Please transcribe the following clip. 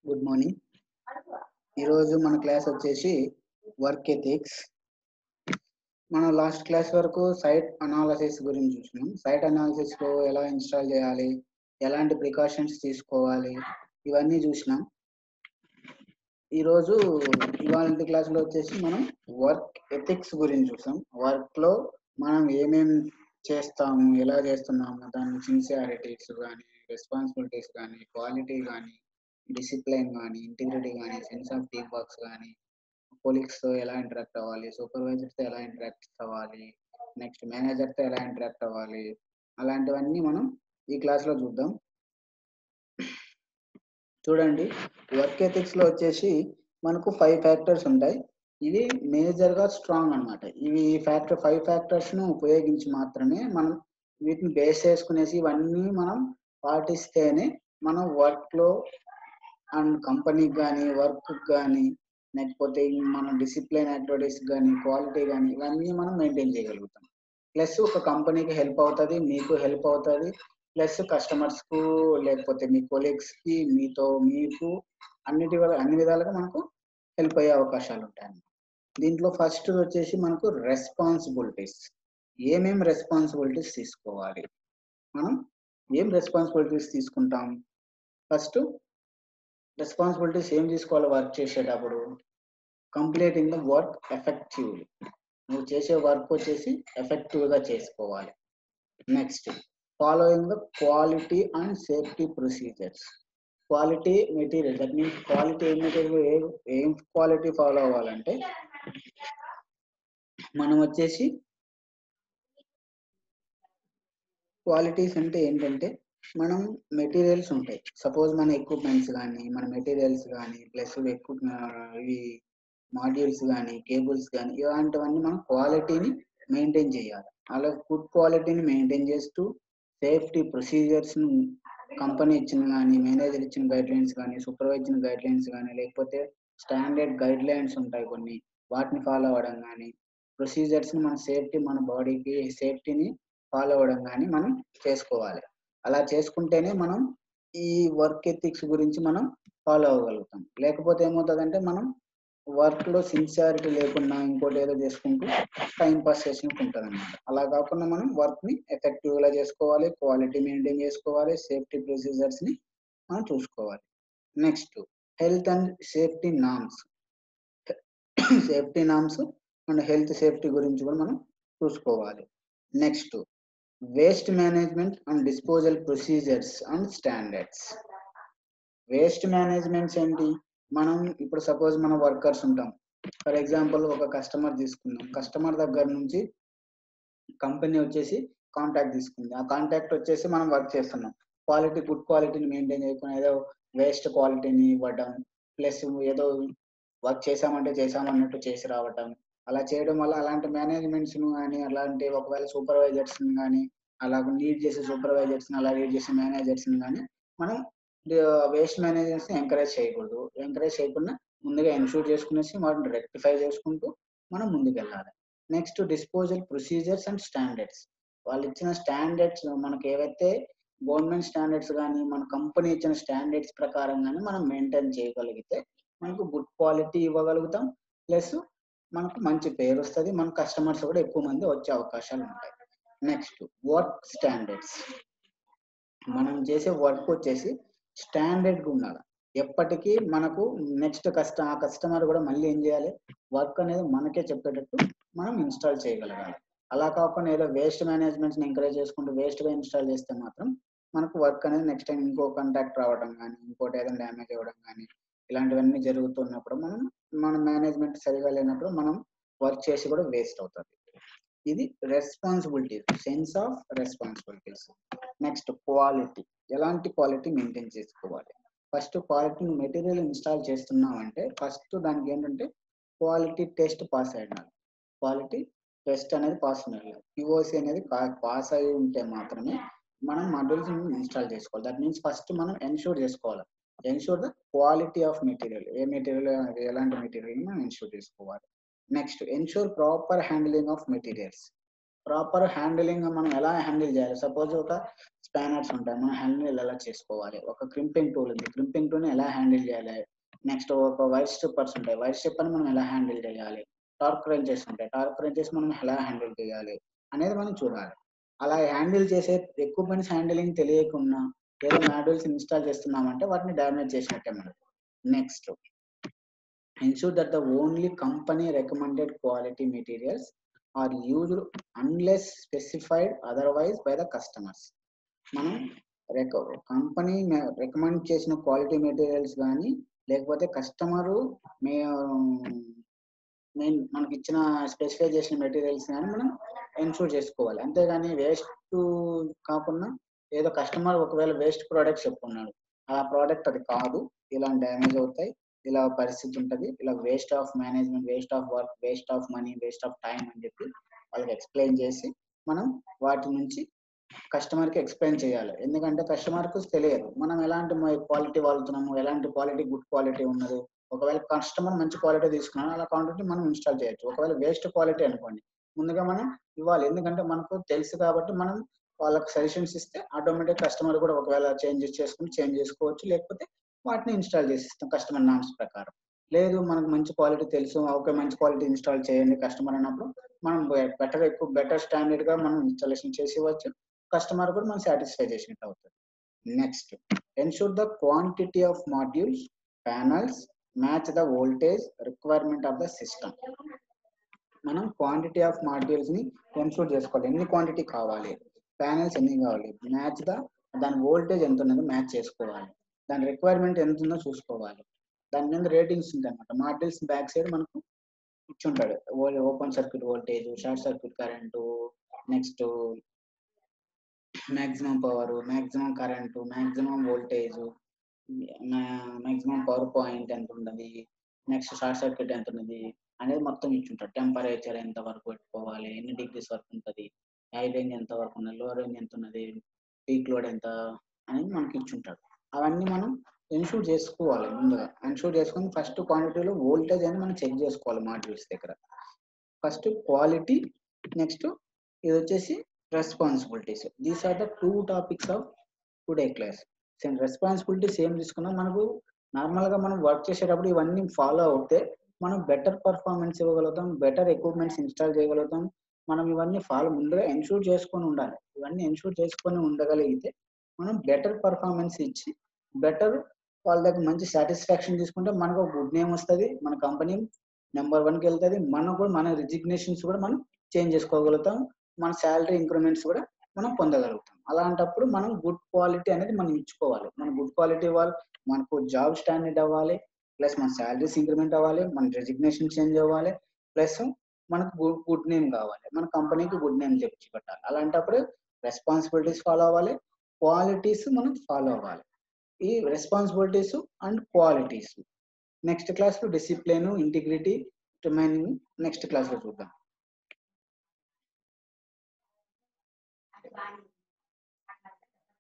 good morning ఈరోజు మన class వచ్చేసి వర్క్ ఎథిక్స్ మనం లాస్ట్ క్లాస్ వరకు సైట్ అనాలసిస్ గురించి చూసినాం సైట్ అనాలిసిస్ లో ఎలా ఇన్స్టాల్ చేయాలి ఎలాంటి ప్రికాషన్స్ తీసుకోవాలి ఇవన్నీ చూసినాం ఈరోజు ఇవాళ క్లాస్ లో వచ్చేసి మనం వర్క్ ఎథిక్స్ గురించి చూసాం వర్క్ లో మనం ఏమేం చేస్తాము ఎలా చేస్తున్నాము దాని సిన్సియారిటీస్ కానీ రెస్పాన్సిబిలిటీస్ కానీ క్వాలిటీ కానీ డిసిప్లైన్ కానీ ఇంటిగ్రిటీ కానీ సెన్స్ ఆఫ్ టీమ్ వర్క్స్ కానీ కొలీగ్స్ తో ఎలా ఇంటరాక్ట్ అవ్వాలి సూపర్వైజర్ తో ఎలా ఇంటరాక్ట్ అవ్వాలి నెక్స్ట్ మేనేజర్ తో ఎలా ఇంటరాక్ట్ అవ్వాలి అలాంటివన్నీ మనం ఈ క్లాస్ లో చూద్దాం చూడండి వర్క్ ఎథిక్స్ లో వచ్చేసి మనకు ఫైవ్ ఫ్యాక్టర్స్ ఉంటాయి ఇవి మేజర్ గా స్ట్రాంగ్ అన్నమాట ఇవి ఫ్యాక్టర్ ఫైవ్ ఫ్యాక్టర్స్ ను ఉపయోగించి మాత్రమే మనం వీటిని బేస్ చేసుకునేసి ఇవన్నీ మనం పాటిస్తేనే మనం వర్క్ లో అండ్ కంపెనీకి కానీ వర్క్ కానీ లేకపోతే మన డిసిప్లిన్ యాక్టివిటీస్ కానీ క్వాలిటీ కానీ ఇవన్నీ మనం మెయింటైన్ చేయగలుగుతాం ప్లస్ ఒక కంపెనీకి హెల్ప్ అవుతుంది మీకు హెల్ప్ అవుతుంది ప్లస్ కస్టమర్స్ కు లేకపోతే మీ కొలీగ్స్ కి మీతో మీకు అన్నిటి వల్ల అన్ని విధాలుగా మనకు హెల్ప్ అయ్యే అవకాశాలు ఉంటాయి దీంట్లో ఫస్ట్ వచ్చేసి మనకు రెస్పాన్సిబిలిటీస్ ఏమేం రెస్పాన్సిబిలిటీస్ తీసుకోవాలి మనం ఏం రెస్పాన్సిబిలిటీస్ తీసుకుంటాం ఫస్ట్ రెస్పాన్సిబిలిటీస్ ఏం తీసుకోవాలి వర్క్ చేసేటప్పుడు కంప్లీటింగ్ ద వర్క్ ఎఫెక్టివ్లీ నువ్వు చేసే వర్క్ వచ్చేసి ఎఫెక్టివ్ గా చేసుకోవాలి next following the quality and safety procedures quality material that means quality ఏం మెటీరియల్ ఏం ఏం క్వాలిటీ ఫాలో అవ్వాలంటే మనం వచ్చేసి క్వాలిటీస్ అంటే ఏంటంటే మనం మెటీరియల్స్ ఉంటాయి సపోజ్ మన ఎక్విప్మెంట్స్ కానీ మన మెటీరియల్స్ కానీ ప్లస్ ఎక్కువ ఇవి మాడ్యూల్స్ కానీ కేబుల్స్ కానీ ఇలాంటివన్నీ మనం క్వాలిటీని మెయింటైన్ చేయాలి అలా ఫుడ్ క్వాలిటీని మెయింటైన్ చేస్తూ సేఫ్టీ ప్రొసీజర్స్ కంపెనీ ఇచ్చిన కానీ మేనేజర్ ఇచ్చిన గైడ్ లైన్స్ కానీ సూపర్వైజర్ గైడ్ లైన్స్ కానీ లేకపోతే స్టాండర్డ్ గైడ్ లైన్స్ ఉంటాయి కొన్ని వాటిని ఫాలో అవ్వడం కానీ ప్రొసీజర్స్ మన సేఫ్టీ మన బాడీకి సేఫ్టీని ఫాలో అవ్వడం కానీ మనం చేసుకోవాలి అలా చేసుకుంటేనే మనం ఈ వర్క్ ఎథిక్స్ గురించి మనం ఫాలో అవ్వగలుగుతాం లేకపోతే ఏమవుతుందంటే మనం వర్క్ లో సిన్సియారిటీ లేకుండా ఇంకోటి ఏదో చేసుకుంటూ టైం పాస్ చేసినట్టు ఉంటుంది అనమాట అలా కాకుండా మనం వర్క్ ని ఎఫెక్టివ్ గా చేసుకోవాలి క్వాలిటీ మెయింటైన్ చేసుకోవాలి సేఫ్టీ ప్రొసీజర్స్ ని మనం చూసుకోవాలి next health and safety norms safety norms and health safety గురించి కూడా మనం చూసుకోవాలి next waste management and disposal procedures and standards waste managements ఏంటి మనం ఇప్పుడు సపోజ్ మన వర్కర్స్ ఉంటాం ఫర్ ఎగ్జాంపుల్ ఒక కస్టమర్ తీసుకుందాం కస్టమర్ దగ్గర నుంచి కంపెనీ వచ్చేసి కాంటాక్ట్ తీసుకుంది ఆ కాంటాక్ట్ వచ్చేసి మనం వర్క్ చేస్తున్నాం క్వాలిటీ గుడ్ క్వాలిటీని మెయింటైన్ చేయకుండా ఏదో వేస్ట్ క్వాలిటీని ఇవ్వడం ప్లస్ ఏదో వర్క్ చేసామంటే చేసామన్నట్టు చేసి రావటం అలా చేయడం వల్ల అలాంటి మేనేజ్మెంట్స్ కానీ అలాంటి ఒకవేళ సూపర్వైజర్స్ కానీ అలా లీడ్ చేసే సూపర్వైజర్స్ అలా లీడ్ చేసే మేనేజర్స్ కానీ మనం వేస్ట్ మేనేజర్స్ ఎంకరేజ్ చేయకూడదు ఎంకరేజ్ చేయకుండా ముందుగా ఎన్షూర్ చేసుకునేసి వాటిని రెక్టిఫై చేసుకుంటూ మనం ముందుకు వెళ్ళాలి next disposal procedures and standards వాళ్ళు ఇచ్చిన స్టాండర్డ్స్ మనకి ఏవైతే గవర్నమెంట్ స్టాండర్డ్స్ కానీ మన కంపెనీ ఇచ్చిన స్టాండర్డ్స్ ప్రకారం కానీ మనం మెయింటైన్ చేయగలిగితే మనకు గుడ్ క్వాలిటీ ఇవ్వగలుగుతాం ప్లస్ మనకు మంచి పేరు వస్తుంది మన కస్టమర్స్ కూడా ఎక్కువ మంది వచ్చే అవకాశాలు ఉంటాయి నెక్స్ట్ వర్క్ స్టాండర్డ్స్ మనం చేసే వర్క్ వచ్చేసి స్టాండర్డ్ ఉండాలి ఎప్పటికీ మనకు నెక్స్ట్ కస్ట ఆ కస్టమర్ కూడా మళ్ళీ ఏం చేయాలి వర్క్ అనేది మనకే చెప్పేటట్టు మనం ఇన్స్టాల్ చేయగలగాలి అలా కాకుండా ఏదో వేస్ట్ మేనేజ్మెంట్స్ ఎంకరేజ్ చేసుకుంటూ వేస్ట్ గా ఇన్స్టాల్ చేస్తే మాత్రం మనకు వర్క్ అనేది నెక్స్ట్ టైం ఇంకో కాంటాక్ట్ రావడం కానీ ఇంకోటి ఏదైనా డ్యామేజ్ అవ్వడం కానీ ఇలాంటివన్నీ జరుగుతున్నప్పుడు మనం మన మేనేజ్మెంట్ సరిగా లేనప్పుడు మనం వర్క్ చేసి కూడా వేస్ట్ అవుతుంది ఇది responsibilities sense of responsibilities next quality ఎలాంటి క్వాలిటీ మెయింటైన్ చేసుకోవాలి ఫస్ట్ క్వాలిటీ మెటీరియల్ ఇన్స్టాల్ చేస్తున్నాం అంటే ఫస్ట్ దానికి ఏంటంటే క్వాలిటీ టెస్ట్ పాస్ అయి ఉండాలి క్వాలిటీ టెస్ట్ అనేది పాస్ ఉండాలి పిఓసి అనేది పాస్ అయి ఉంటే మాత్రమే మనం మాడ్యూల్స్ ఇన్స్టాల్ చేసుకోవాలి దట్ మీన్స్ ఫస్ట్ మనం ఎన్షూర్ చేసుకోవాలి ensure the quality of material ఏ మెటీరియల్ ఎలాంటి మెటీరియల్ మనం ఎన్షూర్ చేసుకోవాలి next ensure proper handling of materials proper handling మనం ఎలా హ్యాండిల్ చేయాలి సపోజ్ ఒక స్పానర్స్ ఉంటాయి మనం హ్యాండిల్ ఎలా చేసుకోవాలి ఒక క్రింపింగ్ టూల్ ఉంది క్రింపింగ్ టూల్ని ఎలా హ్యాండిల్ చేయాలి నెక్స్ట్ ఒక వైర్ స్ట్రిప్పర్స్ ఉంటాయి వైర్ స్ట్రిప్పర్ని మనం ఎలా హ్యాండిల్ చేయాలి టార్క్ రెంచెస్ ఉంటాయి టార్క్ రెంచెస్ మనం ఎలా హ్యాండిల్ చేయాలి అనేది మనం చూడాలి అలా హ్యాండిల్ చేసే ఎక్విప్మెంట్స్ హ్యాండిలింగ్ తెలియకుండా ఏదో మాడ్యూల్స్ ఇన్స్టాల్ చేస్తున్నామంటే వాటిని డ్యామేజ్ చేసినట్టే మనం next ensure that the only company recommended quality materials are used unless specified otherwise by the customers మనం రెక కంపెనీ రికమెండ్ చేసిన క్వాలిటీ మెటీరియల్స్ కానీ లేకపోతే కస్టమరు మే మెయిన్ మనకి ఇచ్చిన స్పెసిఫై చేసిన మెటీరియల్స్ కానీ మనం ఎన్షూర్ చేసుకోవాలి అంతేగాని వేస్ట్ కాకుండా ఏదో కస్టమర్ ఒకవేళ వేస్ట్ ప్రోడక్ట్ చెప్పుకున్నాడు ఆ ప్రోడక్ట్ అది కాదు ఇలా డ్యామేజ్ అవుతాయి ఇలా పరిస్థితి ఉంటుంది ఇలా waste of management waste of work waste of money waste of time అని చెప్పి వాళ్ళకి ఎక్స్ప్లెయిన్ చేసి మనం వాటి నుంచి కస్టమర్కి ఎక్స్ప్లెయిన్ చేయాలి ఎందుకంటే కస్టమర్కు తెలియదు మనం ఎలాంటి క్వాలిటీ వాడుతున్నాము ఎలాంటి క్వాలిటీ గుడ్ క్వాలిటీ ఉన్నది ఒకవేళ కస్టమర్ మంచి క్వాలిటీ తీసుకున్నాడు అలా క్వాంటిటీ మనం ఇన్స్టాల్ చేయొచ్చు ఒకవేళ వేస్ట్ క్వాలిటీ అనుకోండి ముందుగా మనం ఇవ్వాలి ఎందుకంటే మనకు తెలుసు కాబట్టి మనం వాళ్ళకి సజెషన్స్ ఇస్తే ఆటోమేటిక్ కస్టమర్ కూడా ఒకవేళ చేంజెస్ చేసుకుని చేంజ్ చేసుకోవచ్చు లేకపోతే వాటిని ఇన్స్టాల్ చేసిస్తాం కస్టమర్ నామ్స్ ప్రకారం లేదు మనకు మంచి క్వాలిటీ తెలుసు ఓకే మంచి క్వాలిటీ ఇన్స్టాల్ చేయండి కస్టమర్ అన్నప్పుడు మనం బెటర్ ఎక్కువ బెటర్ స్టాండర్డ్ గా మనం ఇన్స్టాలేషన్ చేసి ఇవ్వచ్చు కస్టమర్ కూడా మనం సాటిస్ఫై చేసినట్టు అవుతుంది next ensure the quantity of modules panels match the voltage requirement of the system మనం క్వాంటిటీ ఆఫ్ మాడ్యూల్స్ ని ఎన్షూర్ చేసుకోవాలి ఎన్ని క్వాంటిటీ కావాలి ప్యానల్స్ ఎన్ని కావాలి మ్యాచ్ ద దాని వోల్టేజ్ ఎంత ఉన్నదో మ్యాచ్ చేసుకోవాలి దాని రిక్వైర్మెంట్ ఎంత ఉందో చూసుకోవాలి దాని మీద రేటింగ్స్ ఉంటాయి అనమాట మాడ్యూల్స్ బ్యాక్ సైడ్ మనకు ఇచ్చుంటాడు open circuit voltage short circuit current next maximum power maximum current maximum voltage maximum power point ఎంత ఉన్నది నెక్స్ట్ షార్ట్ సర్క్యూట్ ఎంత ఉన్నది అనేది మొత్తం ఇచ్చుంటాడు టెంపరేచర్ ఎంత వరకు పెట్టుకోవాలి ఎన్ని డిగ్రీస్ వరకు ఉంటుంది హై రేంజ్ ఎంత వరకు ఉన్నది లో రేంజ్ ఎంత ఉన్నది పీక్ లోడ్ ఎంత అనేది మనకి ఇచ్చుంటాడు అవన్నీ మనం ఎన్షూర్ చేసుకోవాలి ముందుగా ఎన్షూర్ చేసుకొని ఫస్ట్ క్వాంటిటీలో వోల్టేజ్ అని మనం చెక్ చేసుకోవాలి మాడ్యూల్స్ దగ్గర ఫస్ట్ క్వాలిటీ నెక్స్ట్ ఇది వచ్చేసి responsibilities these are the two topics of today class same responsibilities ఏం తీసుకున్నాం మనకు నార్మల్ గా మనం వర్క్ చేసేటప్పుడు ఇవన్నీ ఫాలో అవుతే మనం బెటర్ పర్ఫార్మెన్స్ ఇవ్వగలుగుతాం బెటర్ ఎక్విప్మెంట్స్ ఇన్స్టాల్ చేయగలుగుతాం మనం ఇవన్నీ ఫాలో ముందుగా ఎన్షూర్ చేసుకొని ఉండాలి ఇవన్నీ ఎన్షూర్ చేసుకొని ఉండగలిగితే మనం బెటర్ పర్ఫార్మెన్స్ ఇచ్చి బెటర్ వాళ్ళ దగ్గర మంచి సాటిస్ఫాక్షన్ తీసుకుంటే మనకు ఒక గుడ్ నేమ్ వస్తుంది మన కంపెనీ నెంబర్ వన్కి వెళ్తుంది మనం కూడా మన రిజిగ్నేషన్స్ కూడా మనం చేంజ్ చేసుకోగలుగుతాం మన శాలరీ ఇంక్రిమెంట్స్ కూడా మనం పొందగలుగుతాం అలాంటప్పుడు మనం గుడ్ క్వాలిటీ అనేది మనం ఇచ్చుకోవాలి మన గుడ్ క్వాలిటీ ఇవ్వాలి మనకు జాబ్ స్టాండర్డ్ అవ్వాలి ప్లస్ మన శాలరీస్ ఇంక్రిమెంట్ అవ్వాలి మన రెజిగ్నేషన్ చేంజ్ అవ్వాలి ప్లస్ మనకు గుడ్ గుడ్ నేమ్ కావాలి మన కంపెనీకి గుడ్ నేమ్ తెచ్చి పెట్టాలి అలాంటప్పుడు రెస్పాన్సిబిలిటీస్ ఫాలో అవ్వాలి క్వాలిటీస్ మనం ఫాలో అవ్వాలి ఈ responsibilities and qualities next class లో discipline integrity remaining next class లో చూద్దాం